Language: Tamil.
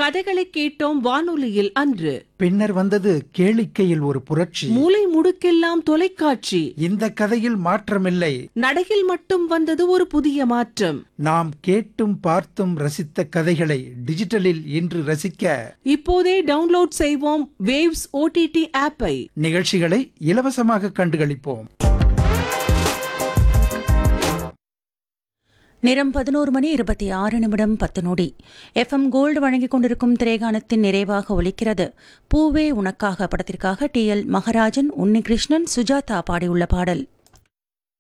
கதைகளை கேட்டோம் வானொலியில் அன்று பின்னர் வந்தது கேளிக்கையில் ஒரு புரட்சி மூலை முடுக்கெல்லாம் தொலைக்காட்சி இந்த கதையில் மாற்றமில்லை நடையில் மட்டும் வந்தது ஒரு புதிய மாற்றம் நாம் கேட்டும் பார்த்தும் ரசித்த கதைகளை டிஜிட்டலில் இன்று ரசிக்க இப்போதே டவுன்லோட் செய்வோம் வேவ்ஸ் ஓடிடி ஆப்பை நிகழ்ச்சிகளை இலவசமாக கண்டுகளிப்போம் நிறம் பதினோரு மணி இருபத்தி ஆறு நிமிடம் பத்து நொடி எஃப்எம் கோல்டு வழங்கிக் கொண்டிருக்கும் திரைகானத்தின் நிறைவாக ஒலிக்கிறது பூவே உனக்காக படத்திற்காக டி எல் மகராஜன் உன்னிகிருஷ்ணன் சுஜாதா பாடியுள்ள பாடல்